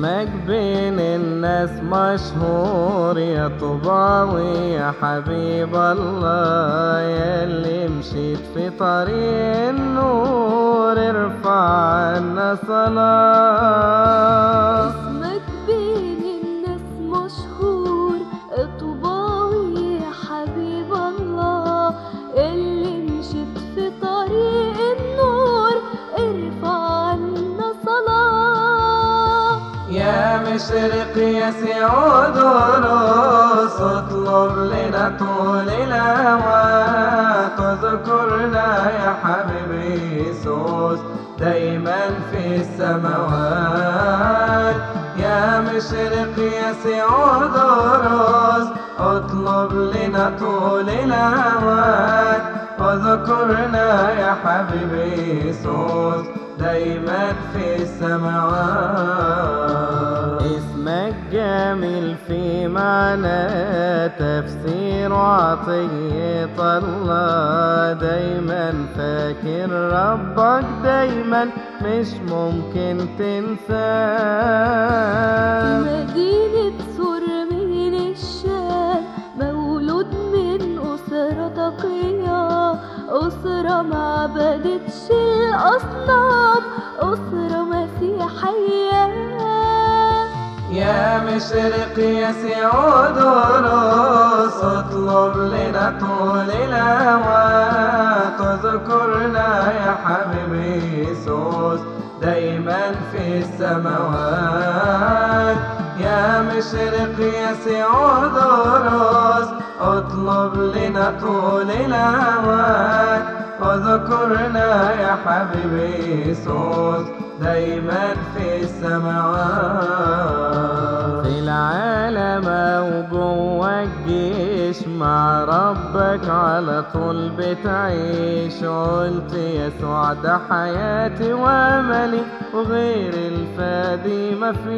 اسمك بين الناس مشهور يا طباوي يا حبيب الله يا اللي مشيت في طريق النور ارفع عنا صلاه اسمك بين الناس مشهور طوباوي يا حبيب الله اللي مشيت في طريق النور ارفع عنا صلاة يا مشرق يا سعود ورس اطلب لنا طول الأوقات واذكرنا يا حبيبي يسوس دايما في السماوات يا مشرق يا سعود ورس اطلب لنا طول الأوقات واذكرنا يا حبيبي يسوس دايما في السماوات اسمك جميل في معنى تفسير عطية الله دايما فاكر ربك دايما مش ممكن تنساه مدينة سور من الشام مولود من أسرة تقية أسرة ما عبدتش الأصنام أسرة مسيحية يا مشرق يا سعود ورس اطلب لنا طول الأوقات واذكرنا يا حبيبي يسوس دايما في السماوات يا مشرق يا سعود ورس اطلب لنا طول الأوقات واذكرنا يا حبيبي يسوس دايما في السماوات في العالم وجوه الجيش مع ربك على طول بتعيش قلت يسوع ده حياتي واملي وغير الفادي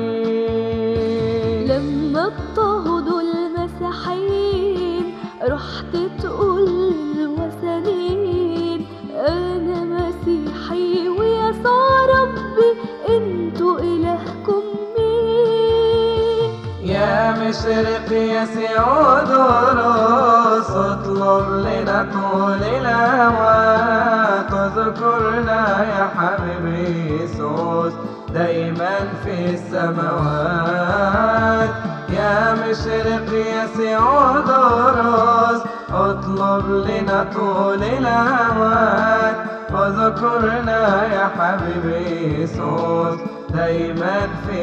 مفيش لما اضطهدوا المسيحيين رحت تقول للوثنيين انا مسيحي ويسوع ربي انتوا الهكم مين يا مشرق يا سعود ورس اطلب لنا طول الأوقات واذكرنا يا حبيبي يسوس دايما في السماوات يا مشرق يا سعود ورس اطلب لنا طول الأوقات واذكرنا يا حبيبي يسوس دايما في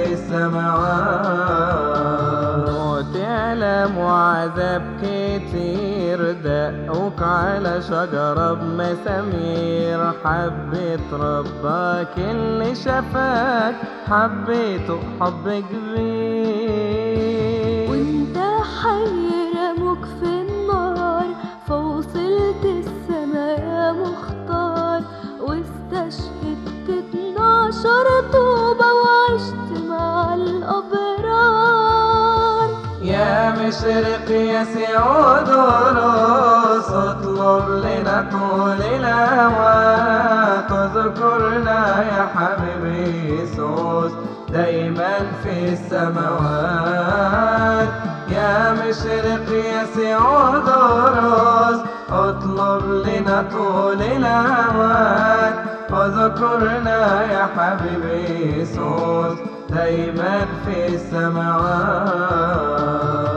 السماوات وتعلم وعذاب كتير دقوك على شجرة بمسامير حبيت ربك اللي شفاك حبيته حب كبير وانت حي رموك في النار فوصلت السما يا مختار واستشهدت اتناشر طوبة وعشت مع الأبرار يا مشرق يا سعود ورس اطلب لنا طول الأوقات واذكرنا يا حبيبي يسوس دايما في السماوات يا مشرق يا سعود ورس اطلب لنا طول الأوقات واذكرنا يا حبيبي يسوس دايما في السماوات